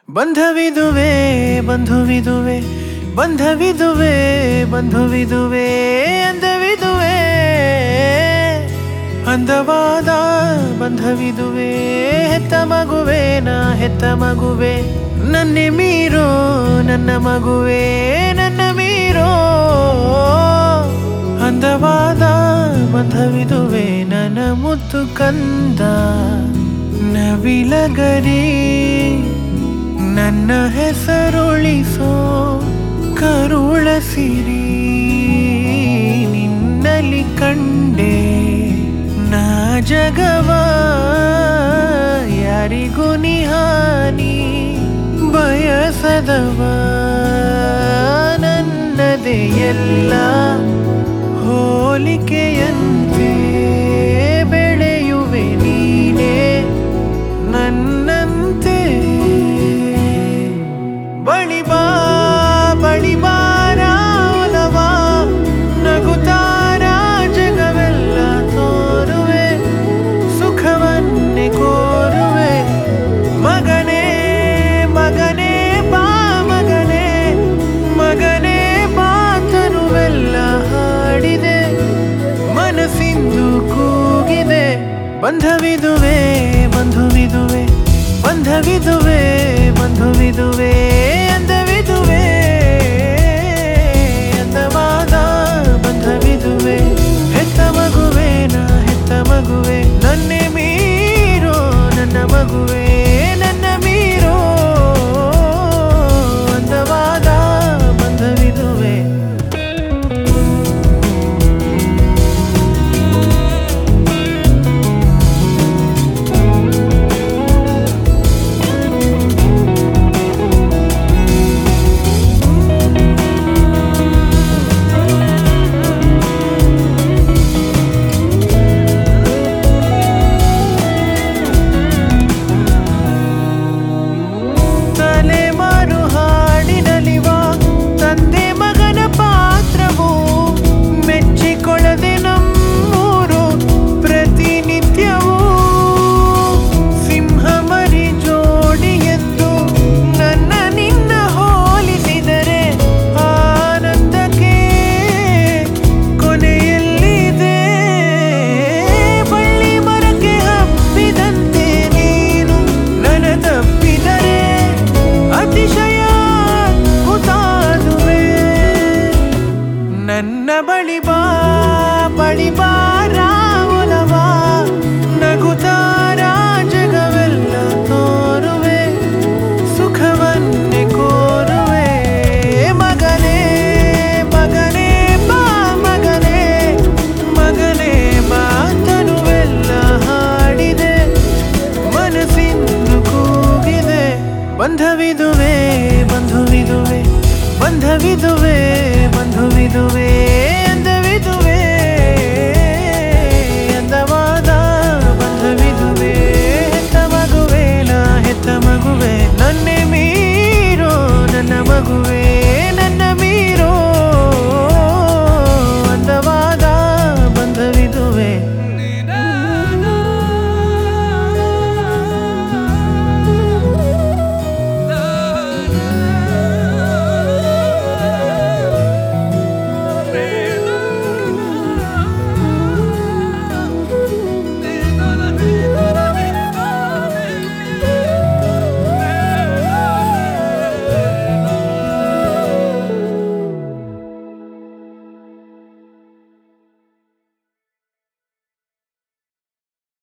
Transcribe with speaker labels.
Speaker 1: ಬಂಧವಿದುವೆ ಬಂಧುವಿದುವೆ ಬಂಧವಿದುವೆ ಬಂಧುವಿದುವೆ ಅಂದವಿದುವೆ ಅಂದವಾದ ಬಂಧವಿದುವೆ ಹೆತ್ತ ಮಗುವೆ ನಾ ಹೆತ್ತ ಮಗುವೆ ನನ್ನೆ ಮೀರೋ ನನ್ನ ಮಗುವೆ ನನ್ನ ಮೀರೋ ಅಂದವಾದ ಬಂಧವಿದುವೆ ನನ್ನ ಮುದ್ದು ಕಂದ ನವಿಲಗರಿ ನನ್ನ ಹೆಸರುಳಿಸೋ ಕರುಳ ಸಿರಿ ನಿನ್ನಲಿ ಕಂಡೆ ನಾ ಜಗವ ಯಾರಿಗೂ ನಿಹಾನಿ ಬಯಸದವ ನನ್ನದೇ ಎಲ್ಲ ಹೋಲಿಕೆಯಂತೆ ಬೆಳೆಯುವೆ ನೀನೇ ನನ್ನಂತೆ ಬಳಿ ಬಾ ಬಳಿ ಬಾರ ಒಲವ ನಗುತ್ತಾರ ಜಗವೆಲ್ಲ ತೋರುವೆ ಸುಖವನ್ನೇ ಕೋರುವೆ ಮಗನೇ ಮಗನೇ ಬಾ ಮಗನೇ ಮಗನೇ ಬಾ ತನುವೆಲ್ಲ ಹಾಡಿದೆ ಮನಸ್ಸಿಂದು ಕೂಗಿದೆ ಬಂಧವಿದುವೆ ಬಂಧುವಿದುವೆ ಬಂಧವಿದುವೆ ಬಂಧುವಿದುವೆ ಅಂದವಿದುವೆ ಅಂದವಾದ ಬಂಧವಿದುವೆ ಹೆತ್ತ ಮಗುವೆ ನಾ ಹೆತ್ತ ಮಗುವೆ ನನ್ನೆ ಮೀರೋ ನನ್ನ ಮಗುವೆ ನನ್ನ ಮೀರೋ ಅಂದವಾದ ಬಂಧವಿದುವೆ ತಲೆಮಾರು ಹಾಡಿನಲಿವ ತಂದೆ ಮಗನ ಪಾತ್ರವು ಮೆಚ್ಚಿಕೊಳ್ಳದೆ ನಮ್ಮೂರು ಪ್ರತಿನಿತ್ಯವೂ ಸಿಂಹ ಮರಿ ಜೋಡಿ ಎಂದು ನನ್ನ ನಿನ್ನ ಹೋಲಿಸಿದರೆ ಆನಂದಕ್ಕೆ ಕೊನೆಯಲ್ಲಿದೆ ಬಳ್ಳಿ ಮರಕ್ಕೆ ಹಬ್ಬಿದಂತೆ ನೀನು ನನ್ನ ತಪ್ಪಿದರೆ ಅತಿಶಯ ಹುತಾದುವೆ ನನ್ನ ಬಳಿ ಬಾ ಬಳಿ ಬಾರ ಒಲವ ನಗುತ್ತಾರ ಜಗವೆಲ್ಲ ತೋರುವೆ ಸುಖವನ್ನೇ ಕೋರುವೆ ಮಗನೇ ಮಗನೇ ಬಾ ಮಗನೇ ಮಗನೇ ಮಾತನುವೆಲ್ಲ ಹಾಡಿದೆ ಮನಸ್ಸಿಂದು ಕೂಗಿದೆ ಬಂಧವಿದು